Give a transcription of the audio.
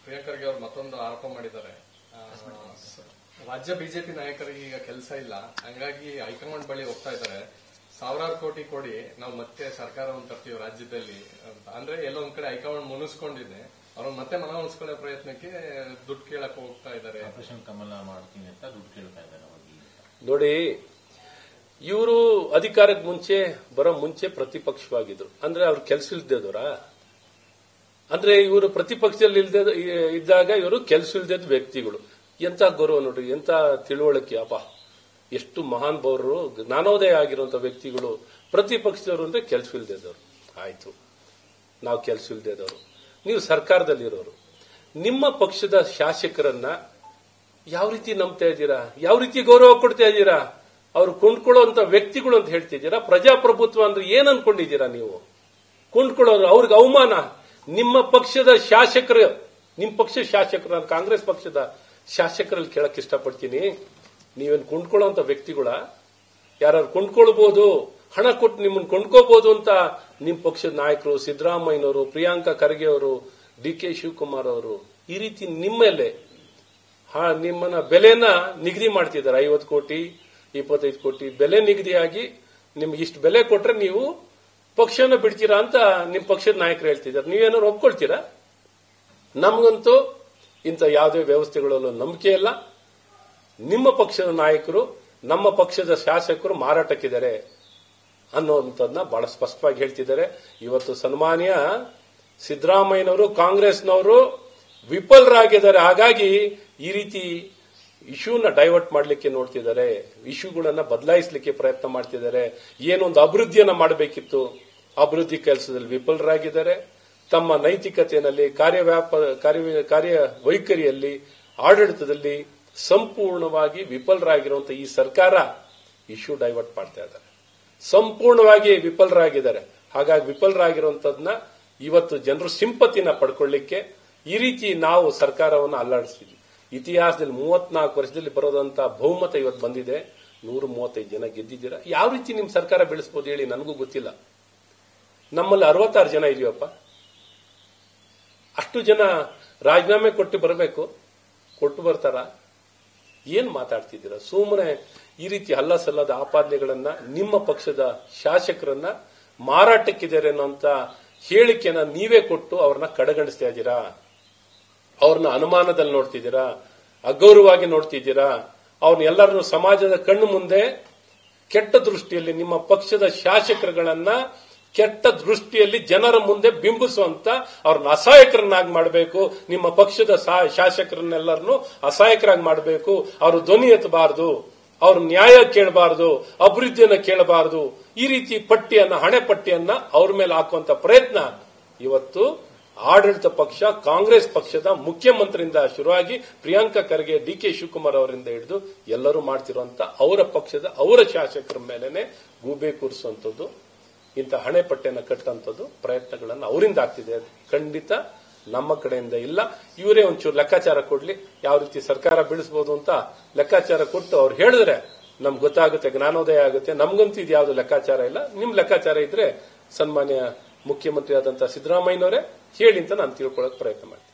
ಪ್ರಿಯಾಂಕರ್ಗೆ ಅವರು ಮತ್ತೊಂದು ಆರೋಪ ಮಾಡಿದ್ದಾರೆ ಆ, ರಾಜ್ಯ ಬಿಜೆಪಿ ನಾಯಕರಿಗೆ ಈಗ ಕೆಲಸ ಇಲ್ಲ ಹಂಗಾಗಿ ಹೈಕಮಾಂಡ್ ಬಳಿ ಹೋಗ್ತಾ ಇದ್ದಾರೆ ಸಾವಿರಾರು ಕೋಟಿ ಕೊಡಿ ನಾವು ಮತ್ತೆ ಸರ್ಕಾರವನ್ನು ತರ್ತೀವಿ ರಾಜ್ಯದಲ್ಲಿ ಅಂತ ಅಂದ್ರೆ ಎಲ್ಲೋ ಒಂದ್ ಕಡೆ ಹೈಕಮಾಂಡ್ ಮುನಿಸ್ಕೊಂಡಿದೆ ಅವ್ರನ್ನ ಮತ್ತೆ ಮನವೊಲಿಸ್ಕೊಳ್ಳೋ ಪ್ರಯತ್ನಕ್ಕೆ ದುಡ್ಡು ಕೇಳಕ್ ಹೋಗ್ತಾ ಇದ್ದಾರೆ ಆಪರೇಷನ್ ಕಮಲ ಮಾಡ್ತೀನಿ ಅಂತ ದುಡ್ಡು ಕೇಳ್ತಾ ಇದ್ದಾರೆ ಅವಾಗ ನೋಡಿ ಇವರು ಅಧಿಕಾರಕ್ಕೆ ಮುಂಚೆ ಬರೋ ಮುಂಚೆ ಪ್ರತಿಪಕ್ಷವಾಗಿದ್ರು ಅಂದ್ರೆ ಅವ್ರು ಕೆಲಸ ಇಲ್ದೇದವರ ಅಂದ್ರೆ ಇವರು ಪ್ರತಿಪಕ್ಷದಲ್ಲಿ ಇಲ್ದೇ ಇದ್ದಾಗ ಇವರು ಕೆಲಸ ಇಲ್ದೇದ ವ್ಯಕ್ತಿಗಳು ಎಂತ ಗೌರವ ನೋಡ್ರಿ ಎಂತ ತಿಳುವಳಿಕೆ ಅಪ್ಪ ಎಷ್ಟು ಮಹಾನ್ ಭೌರರು ಜ್ಞಾನೋದಯ ಆಗಿರುವಂತ ವ್ಯಕ್ತಿಗಳು ಪ್ರತಿಪಕ್ಷದವರು ಅಂದ್ರೆ ಕೆಲಸ ಇಲ್ದೇದವರು ಆಯ್ತು ನಾವು ಕೆಲಸ ಇಲ್ದೇದವರು ನೀವು ಸರ್ಕಾರದಲ್ಲಿರೋರು ನಿಮ್ಮ ಪಕ್ಷದ ಶಾಸಕರನ್ನ ಯಾವ ರೀತಿ ನಂಬ್ತಾ ಇದ್ದೀರಾ ಯಾವ ರೀತಿ ಗೌರವ ಕೊಡ್ತಾ ಇದ್ದೀರಾ ಅವ್ರು ಕೊಂಡ್ಕೊಳ್ಳುವಂತ ವ್ಯಕ್ತಿಗಳು ಅಂತ ಹೇಳ್ತಿದ್ದೀರಾ ಪ್ರಜಾಪ್ರಭುತ್ವ ಅಂದ್ರೆ ಏನ್ ಅನ್ಕೊಂಡಿದ್ದೀರಾ ನೀವು ಕೊಂಡ್ಕೊಳ್ಳೋರು ಅವ್ರಿಗೆ ಅವಮಾನ ನಿಮ್ಮ ಪಕ್ಷದ ಶಾಸಕರು ನಿಮ್ಮ ಪಕ್ಷದ ಶಾಸಕರು ನಾನು ಕಾಂಗ್ರೆಸ್ ಪಕ್ಷದ ಶಾಸಕರಲ್ಲಿ ಕೇಳಕ್ ಇಷ್ಟಪಡ್ತೀನಿ ನೀವೇನ್ ಕೊಂಡ್ಕೊಳ್ಳೋಂತ ವ್ಯಕ್ತಿಗಳ ಯಾರು ಕೊಂಡ್ಕೊಳ್ಬಹುದು ಹಣ ಕೊಟ್ಟು ನಿಮ್ಮನ್ನ ಕೊಂಡ್ಕೋಬಹುದು ಅಂತ ನಿಮ್ಮ ಪಕ್ಷದ ನಾಯಕರು ಸಿದ್ದರಾಮಯ್ಯನವರು ಪ್ರಿಯಾಂಕಾ ಖರ್ಗೆ ಅವರು ಡಿ ಕೆ ಶಿವಕುಮಾರ್ ಅವರು ಈ ರೀತಿ ನಿಮ್ಮೇಲೆ ಹಾ ನಿಮ್ಮನ್ನ ಬೆಲೆನ ನಿಗದಿ ಮಾಡ್ತಿದ್ದಾರೆ ಐವತ್ತು ಕೋಟಿ ಇಪ್ಪತ್ತೈದು ಕೋಟಿ ಬೆಲೆ ನಿಗದಿಯಾಗಿ ನಿಮ್ಗೆ ಇಷ್ಟು ಬೆಲೆ ಕೊಟ್ರೆ ನೀವು ಪಕ್ಷನ ಬಿಡ್ತೀರಾ ಅಂತ ನಿಮ್ ಪಕ್ಷದ ನಾಯಕರು ಹೇಳ್ತಿದ್ದಾರೆ ನೀವೇನಾದ್ರು ಒಪ್ಕೊಳ್ತೀರಾ ನಮ್ಗಂತೂ ಇಂಥ ಯಾವುದೇ ವ್ಯವಸ್ಥೆಗಳಲ್ಲೂ ನಂಬಿಕೆ ಇಲ್ಲ ನಿಮ್ಮ ಪಕ್ಷದ ನಾಯಕರು ನಮ್ಮ ಪಕ್ಷದ ಶಾಸಕರು ಮಾರಾಟಕ್ಕಿದ್ದಾರೆ ಅನ್ನೋಂಥದ್ದನ್ನ ಬಹಳ ಸ್ಪಷ್ಟವಾಗಿ ಹೇಳ್ತಿದ್ದಾರೆ ಇವತ್ತು ಸನ್ಮಾನ್ಯ ಸಿದ್ದರಾಮಯ್ಯನವರು ಕಾಂಗ್ರೆಸ್ನವರು ವಿಫಲರಾಗಿದ್ದಾರೆ ಹಾಗಾಗಿ ಈ ರೀತಿ ಇಶ್ಯೂನ ಡೈವರ್ಟ್ ಮಾಡಲಿಕ್ಕೆ ನೋಡ್ತಿದ್ದಾರೆ ಇಶ್ಯೂಗಳನ್ನ ಬದಲಾಯಿಸಲಿಕ್ಕೆ ಪ್ರಯತ್ನ ಮಾಡ್ತಿದ್ದಾರೆ ಏನೊಂದು ಅಭಿವೃದ್ಧಿಯನ್ನ ಮಾಡಬೇಕಿತ್ತು ಅಭಿವೃದ್ಧಿ ಕೆಲಸದಲ್ಲಿ ವಿಫಲರಾಗಿದ್ದಾರೆ ತಮ್ಮ ನೈತಿಕತೆಯಲ್ಲಿ ಕಾರ್ಯವ್ಯಾಪ ಕಾರ್ಯ ಕಾರ್ಯ ವೈಖರಿಯಲ್ಲಿ ಆಡಳಿತದಲ್ಲಿ ಸಂಪೂರ್ಣವಾಗಿ ವಿಫಲರಾಗಿರುವಂತಹ ಈ ಸರ್ಕಾರ ಇಶ್ಯೂ ಡೈವರ್ಟ್ ಮಾಡ್ತಾ ಇದ್ದಾರೆ ಸಂಪೂರ್ಣವಾಗಿ ವಿಫಲರಾಗಿದ್ದಾರೆ ಹಾಗಾಗಿ ವಿಫಲರಾಗಿರುವಂತದನ್ನ ಇವತ್ತು ಜನರು ಸಿಂಪತಿನ ಪಡ್ಕೊಳ್ಳಿಕ್ಕೆ ಈ ರೀತಿ ನಾವು ಸರ್ಕಾರವನ್ನು ಅಲ್ಲಾಡಿಸಿದ್ವಿ ಇತಿಹಾಸದಲ್ಲಿ ಮೂವತ್ನಾಲ್ಕು ವರ್ಷದಲ್ಲಿ ಬರೋದಂತ ಬಹುಮತ ಇವತ್ತು ಬಂದಿದೆ ನೂರ ಮೂವತ್ತೈದು ಜನ ಗೆದ್ದಿದ್ದೀರಾ ಯಾವ ರೀತಿ ನಿಮ್ ಸರ್ಕಾರ ಬೆಳೆಸಬಹುದು ಹೇಳಿ ನನಗೂ ಗೊತ್ತಿಲ್ಲ ನಮ್ಮಲ್ಲಿ ಅರವತ್ತಾರು ಜನ ಇದೆಯಪ್ಪ ಅಷ್ಟು ಜನ ರಾಜೀನಾಮೆ ಕೊಟ್ಟು ಬರಬೇಕು ಕೊಟ್ಟು ಬರ್ತಾರ ಏನ್ ಮಾತಾಡ್ತಿದ್ದೀರಾ ಸುಮ್ಮನೆ ಈ ರೀತಿ ಹಲ್ಲ ಸಲ್ಲದ ಆಪಾದನೆಗಳನ್ನ ನಿಮ್ಮ ಪಕ್ಷದ ಶಾಸಕರನ್ನ ಮಾರಾಟಕ್ಕಿದ್ದಾರೆ ಅನ್ನೋಂತ ಹೇಳಿಕೆನ ನೀವೇ ಕೊಟ್ಟು ಅವ್ರನ್ನ ಕಡೆಗಣಿಸ್ತಾ ಇದ್ದೀರಾ ಅವ್ರನ್ನ ಅನುಮಾನದಲ್ಲಿ ನೋಡ್ತಿದ್ದೀರಾ ಅಗೌರವವಾಗಿ ನೋಡ್ತಿದ್ದೀರಾ ಅವ್ರನ್ನ ಎಲ್ಲರನ್ನು ಸಮಾಜದ ಕಣ್ಣು ಮುಂದೆ ಕೆಟ್ಟ ದೃಷ್ಟಿಯಲ್ಲಿ ನಿಮ್ಮ ಪಕ್ಷದ ಶಾಸಕರುಗಳನ್ನ ಕೆಟ್ಟ ದೃಷ್ಟಿಯಲ್ಲಿ ಜನರ ಮುಂದೆ ಬಿಂಬಿಸುವಂತ ಅವ್ರನ್ನ ಅಸಹಾಯಕರನ್ನಾಗಿ ಮಾಡಬೇಕು ನಿಮ್ಮ ಪಕ್ಷದ ಸಾ- ಶಾಸಕರನ್ನೆಲ್ಲರನ್ನು ಅಸಹಾಯಕರಾಗಿ ಮಾಡಬೇಕು ಅವರು ಧ್ವನಿ ಎತ್ತಬಾರದು ಅವ್ರ ನ್ಯಾಯ ಕೇಳಬಾರದು ಅಭಿವೃದ್ಧಿಯನ್ನ ಕೇಳಬಾರದು ಈ ರೀತಿ ಪಟ್ಟಿಯನ್ನ ಹಣೆ ಪಟ್ಟಿಯನ್ನ ಅವ್ರ ಮೇಲೆ ಹಾಕುವಂತ ಪ್ರಯತ್ನ ಇವತ್ತು ಆಡಳಿತ ಪಕ್ಷ ಕಾಂಗ್ರೆಸ್ ಪಕ್ಷದ ಮುಖ್ಯಮಂತ್ರಿಯಿಂದ ಶುರುವಾಗಿ ಪ್ರಿಯಾಂಕಾ ಖರ್ಗೆ ಡಿ ಕೆ ಶಿವಕುಮಾರ್ ಅವರಿಂದ ಹಿಡಿದು ಎಲ್ಲರೂ ಮಾಡ್ತಿರುವಂತ ಅವರ ಪಕ್ಷದ ಅವರ ಶಾಸಕರ ಮೇಲೆನೆ ಗೂಬೆ ಕೂರಿಸುವಂತದ್ದು ಇಂಥ ಹಣೆ ಪಟ್ಟೆನ ಕಟ್ಟಂತದ್ದು ಪ್ರಯತ್ನಗಳನ್ನು ಅವರಿಂದ ಆಗ್ತಿದೆ ಖಂಡಿತ ನಮ್ಮ ಕಡೆಯಿಂದ ಇಲ್ಲ ಇವರೇ ಒಂಚೂರು ಲೆಕ್ಕಾಚಾರ ಕೊಡ್ಲಿ ಯಾವ ರೀತಿ ಸರ್ಕಾರ ಬೀಳಿಸಬಹುದು ಅಂತ ಲೆಕ್ಕಾಚಾರ ಕೊಟ್ಟು ಅವ್ರು ಹೇಳಿದ್ರೆ ನಮ್ಗೆ ಗೊತ್ತಾಗುತ್ತೆ ಜ್ಞಾನೋದಯ ಆಗುತ್ತೆ ನಮ್ಗಂತೂ ಇದು ಯಾವ್ದು ಲೆಕ್ಕಾಚಾರ ಇಲ್ಲ ನಿಮ್ ಲೆಕ್ಕಾಚಾರ ಇದ್ರೆ ಸನ್ಮಾನ್ಯ ಮುಖ್ಯಮಂತ್ರಿ ಆದಂತಹ ಸಿದ್ದರಾಮಯ್ಯನವರೇ ಹೇಳಿ ಅಂತ ನಾನು ತಿಳ್ಕೊಳ್ಳೋಕೆ ಪ್ರಯತ್ನ ಮಾಡಿ